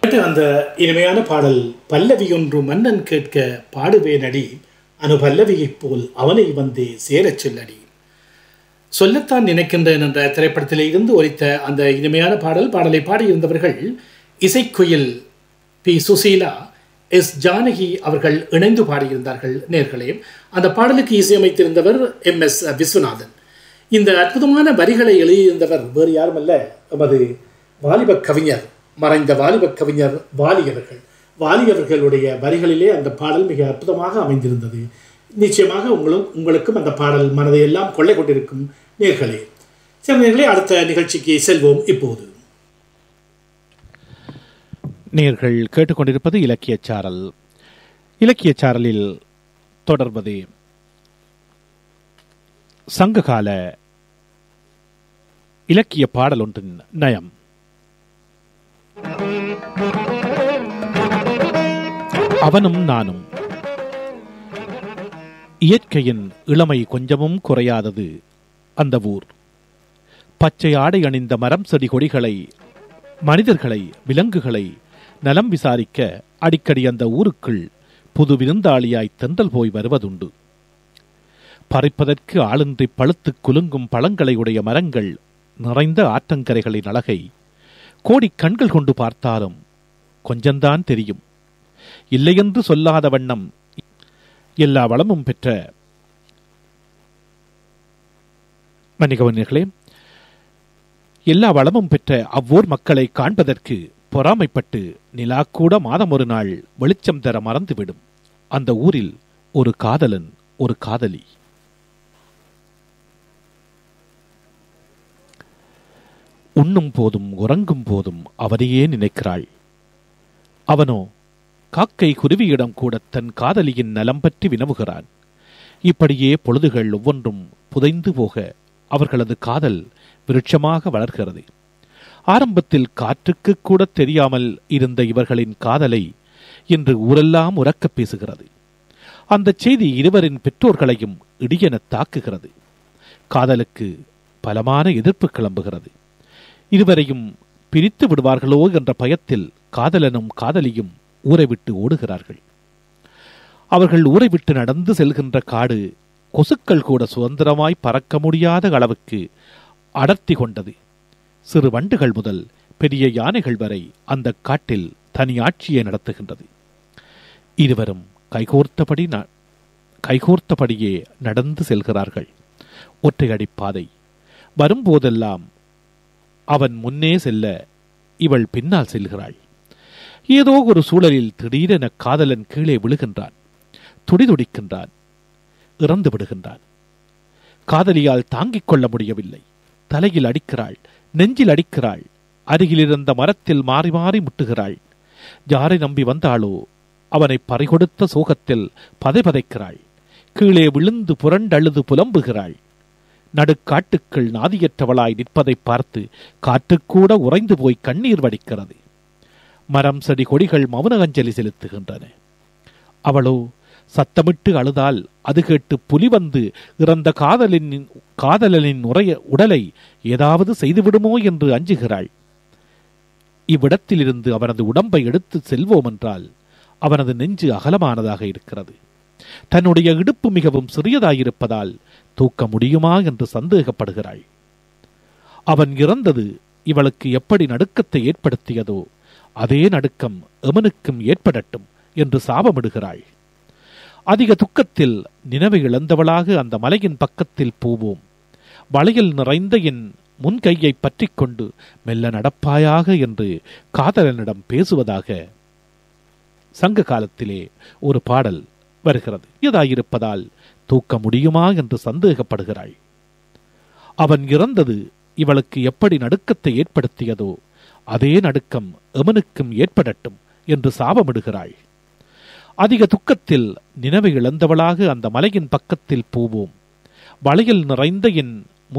கேட்ட அந்த இனிமையான பாடல் பல்லவி ஒன்று மன்னன் கேட்க பாடுவேனடி அனு பல்லவியைப் போல் அவனை வந்து சேரச் சொல்லடி சொல்லத்தான் நினைக்கின்றேன் என்ற திரைப்படத்திலே இருந்து ஒலித்த அந்த இனிமையான பாடல் பாடலை பாடியிருந்தவர்கள் இசைக்குயில் பி சுசீலா எஸ் ஜானகி அவர்கள் இணைந்து பாடியிருந்தார்கள் நேர்களே அந்த பாடலுக்கு இசையமைத்திருந்தவர் எம் எஸ் விஸ்வநாதன் இந்த அற்புதமான வரிகளை எழுதியிருந்தவர் வேறு யாருமல்ல நமது வாலிப கவிஞர் மறைந்த வாலிப கவிஞர் வாலி அவர்கள் வாலி அவர்களுடைய வரிகளிலே அந்த பாடல் மிக அற்புதமாக அமைந்திருந்தது நிச்சயமாக உங்களும் உங்களுக்கும் அந்த பாடல் மனதை எல்லாம் கொள்ளை கொண்டிருக்கும் நேர்களே சில நேர்களே அடுத்த நிகழ்ச்சிக்கு செல்வோம் இப்போது நேர்கள் கேட்டுக்கொண்டிருப்பது இலக்கியச் சாரல் இலக்கியச் சாரலில் தொடர்வது சங்ககால இலக்கிய பாடல் ஒன்றின் நயம் அவனும் நானும் இயற்கையின் இளமை கொஞ்சமும் குறையாதது அந்த ஊர் பச்சை ஆடை அணிந்த மரம் செடி கொடிகளை மனிதர்களை விலங்குகளை நலம் விசாரிக்க அடிக்கடி அந்த ஊருக்குள் புது விருந்தாளியாய் தென்றல் போய் வருவதுண்டு பறிப்பதற்கு ஆளின்றி பழுத்துக் குலுங்கும் பழங்களை உடைய மரங்கள் நிறைந்த ஆற்றங்கரைகளின் அழகை கோடிக் கண்கள் கொண்டு பார்த்தாலும் கொஞ்சம்தான் தெரியும் இல்லையென்று சொல்லாத வண்ணம் எல்லா வளமும் பெற்ற மன்னிகவர்களே எல்லா வளமும் பெற்ற அவ்வூர் மக்களை காண்பதற்கு பொறாமைப்பட்டு நிலா கூட மாதம் ஒரு நாள் வெளிச்சம் தர மறந்துவிடும் அந்த ஊரில் ஒரு காதலன் ஒரு காதலி உண்ணும் போதும் உறங்கும் போதும் அவரையே நினைக்கிறாள் அவனோ காக்கை குருவியிடம் கூட தன் காதலியின் நலம் பற்றி வினவுகிறான் இப்படியே பொழுதுகள் ஒவ்வொன்றும் புதைந்து போக அவர்களது காதல் விருட்சமாக வளர்கிறது ஆரம்பத்தில் காற்றுக்கு கூட தெரியாமல் இருந்த இவர்களின் காதலை இன்று ஊரெல்லாம் உறக்கப் பேசுகிறது அந்த செய்தி இருவரின் பெற்றோர்களையும் இடியென தாக்குகிறது காதலுக்கு பலமான எதிர்ப்பு கிளம்புகிறது இருவரையும் பிரித்து விடுவார்களோ என்ற பயத்தில் காதலனும் காதலியும் ஊரை விட்டு ஓடுகிறார்கள் அவர்கள் ஊரை விட்டு நடந்து செல்கின்ற காடு கொசுக்கள் கூட சுதந்திரமாய் பறக்க முடியாத அளவுக்கு அடர்த்தி கொண்டது சிறு வண்டுகள் முதல் பெரிய யானைகள் வரை அந்த காட்டில் தனி ஆட்சியை நடத்துகின்றது இருவரும் கைகோர்த்தபடி ந- கைகோர்த்தபடியே நடந்து செல்கிறார்கள் ஒற்றையடி பாதை வரும்போதெல்லாம் அவன் முன்னே செல்ல இவள் பின்னால் செல்கிறாள் ஏதோ ஒரு சூழலில் திடீரென காதலன் கீழே விழுகின்றான் துடிதுடிக்கின்றான் இறந்து விடுகின்றான் காதலியால் தாங்கிக் கொள்ள முடியவில்லை தலையில் அடிக்கிறாள் நெஞ்சில் அடிக்கிறாள் அருகில் இருந்த மரத்தில் மாறி மாறி முட்டுகிறாள் யாரை நம்பி வந்தாளோ அவனை பறிகொடுத்த சோகத்தில் பதைபதைக்கிறாள் கீழே விழுந்து புரண்டழுது புலம்புகிறாள் நடுக்காட்டுக்குள் நாதியற்றவளாய் நிற்பதை பார்த்து காற்றுக்கூட உறைந்து போய் கண்ணீர் வடிக்கிறது மரம் செடி கொடிகள் மௌன அஞ்சலி செலுத்துகின்றன அவளோ சத்தமிட்டு அழுதால் அது கேட்டு புலி வந்து இறந்த காதலின் காதலனின் உரைய உடலை ஏதாவது செய்துவிடுமோ என்று அஞ்சுகிறாள் இவ்விடத்திலிருந்து அவனது உடம்பை எடுத்து செல்வோம் என்றால் அவனது நெஞ்சு அகலமானதாக இருக்கிறது தன்னுடைய இடுப்பு மிகவும் சிறியதாயிருப்பதால் தூக்க முடியுமா என்று சந்தேகப்படுகிறாள் அவன் இறந்தது இவளுக்கு எப்படி நடுக்கத்தை ஏற்படுத்தியதோ அதே நடுக்கம் எமனுக்கும் ஏற்படட்டும் என்று சாபமிடுகிறாள் அதிக துக்கத்தில் நினைவை இழந்தவளாக அந்த மலையின் பக்கத்தில் போவோம் வளையல் நிறைந்த என் முன்கையை பற்றிக் கொண்டு மெல்ல நடப்பாயாக என்று காதலனிடம் பேசுவதாக சங்க காலத்திலே ஒரு பாடல் வருகிறது இதாயிருப்பதால் தூக்க முடியுமா என்று சந்தேகப்படுகிறாள் அவன் இறந்தது இவளுக்கு எப்படி நடுக்கத்தை ஏற்படுத்தியதோ அதே நடுக்கம் எமனுக்கும் ஏற்படட்டும் என்று சாபமிடுகிறாள் அதிக துக்கத்தில் நினைவை இழந்தவளாக அந்த மலையின் பக்கத்தில் போவோம் வளையல் நிறைந்த என்